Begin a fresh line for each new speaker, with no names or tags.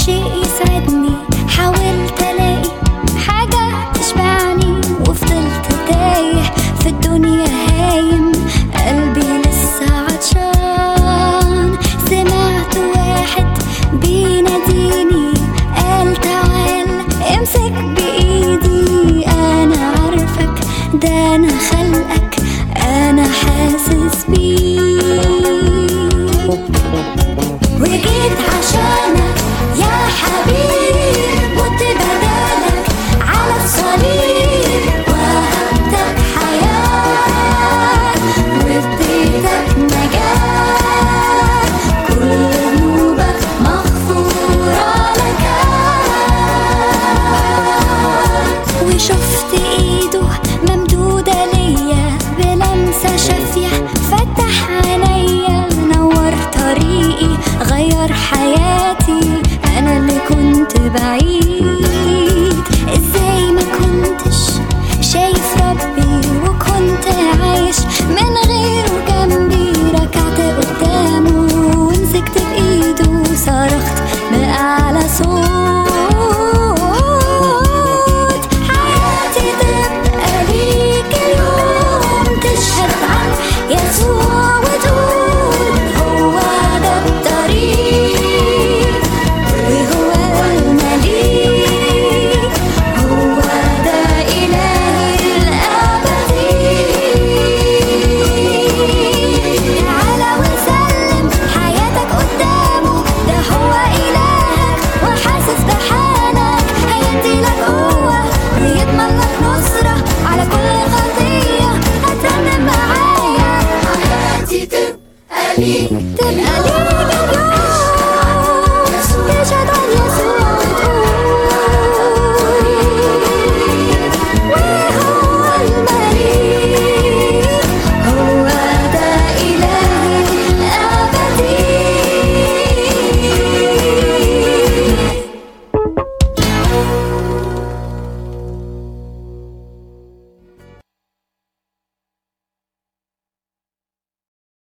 شيء يسعدني حاولت الاقي حاجة تشبعني وفضلت تايه في الدنيا هايم قلبي لسه عطشان سمعت واحد بيناديني قال تعال امسك بايدي انا عارفك ده انا خلقك انا حاسس بيك وجيت عشانك يا حبيب مت بدالك على الصليب وهبتك حياة واديتك نجاة كل ذنوبك مغفورة لك وشفت ايده ممدودة ليا بلمسة شافية فتح عينيا نور طريقي غير حياتي انا اللي كنت بعيد ازاي ما كنتش شايف ربي وكنت عايش من غيره جنبي ركعت قدامه ومسكت بايده صرخت بأعلى